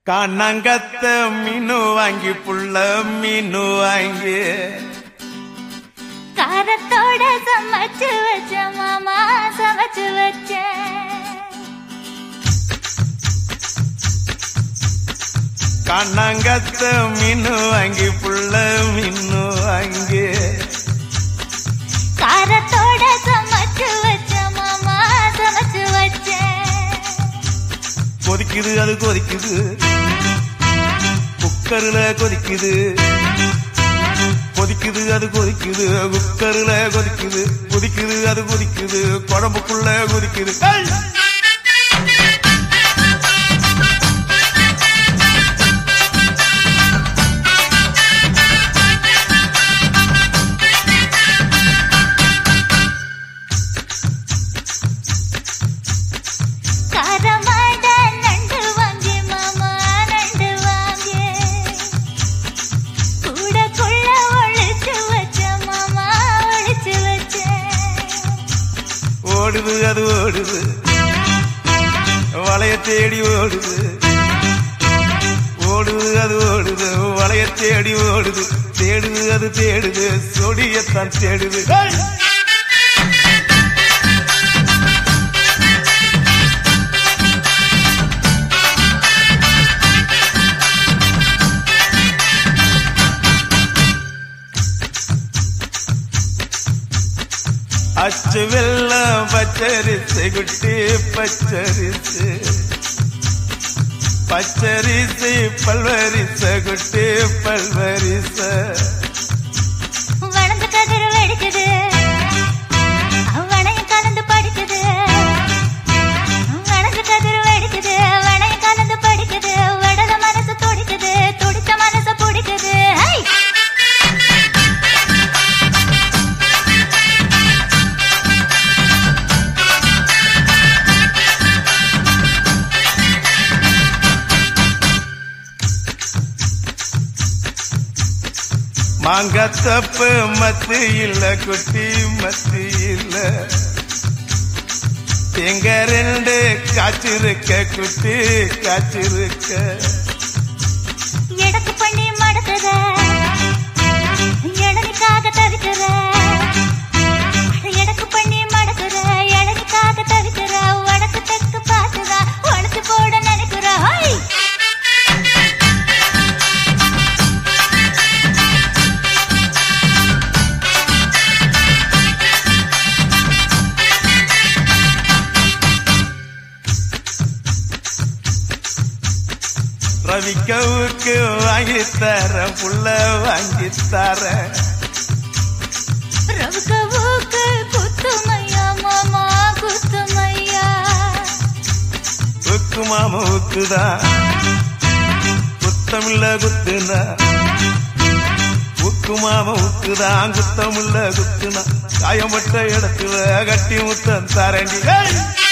கண்ணங்கத்த மீனு வாங்கி புள்ள மீனு வாங்கி காரத்தோட சமைச்சு வச்ச மாமா சமைச்சு வச்ச கண்ணங்கத்த மீனு வாங்கி புள்ள மீனு வாங்கி காரத்தோட சமைச்சு வச்ச மாமா சமைச்சு வச்ச கொதிக்குது அது கொதிக்குது குக்கர்ல கொதிக்குது கொதிக்குது அது கொதிக்குது குக்கர்ல கொதிக்குது கொதிக்குது அது கொதிக்குது குழம்புக்குள்ள கொதிக்குது ஏய்! காரமாட நண்டு வாங்கி மாமா நண்டு வாங்கி கூட கொள்ள ஒழிச்சு வச்ச மாமா ஒழிச்சு வச்ச ஓடுது அது ஓடுது வளைய தேடி ஓடுது ஓடுது அது ஓடுது வளைய தேடி ஓடுது தேடுது அது தேடுது சொடியத்தான் தேடுது ஏய்! அச்சு வெள்ளம் பச்சரிசு குட்டி பச்சரிசு பச்சரிசு பல்வரிச குட்டி பல்வரிச வளர்ந்து கதிர் வெடிக்குது வளையம் கலந்து படிக்குது வளர்ந்து கதிர் வெடிக்குது வளையம் கலந்து படிக்குது வடல மனசு துடிக்குது துடிச்ச மனசு பிடிக்குது ஹை! மாங்கத்தப்பு மத்து இல்ல குட்டி மத்து இல்ல எங்க ரெண்டு காய்ச்சிருக்க குட்டி காய்ச்சிருக்க எடக்கு பண்ணி மடக்குற எடனுக்காக தவிக்கிற எடக்கு பண்ணி மடக்குற எடனுக்காக தவிக்கிற வடக்கு தெற்கு பார்த்துதா உடச்சு போட நினைக்கிற ஹை! ரவிக்கவுக்கு வாங்கி தர புள்ள வாங்கி தர ரவுக்கு ஊக்கு குத்துமையா மாமா குத்துமையா உக்கு மாம உக்குதான் குத்தமில்ல குத்துனா உக்கு மாம உக்குதான் குத்தமில்ல குத்துனா காயம்பட்ட இடத்துல கட்டி முத்தம் தரண்டி ஏய்!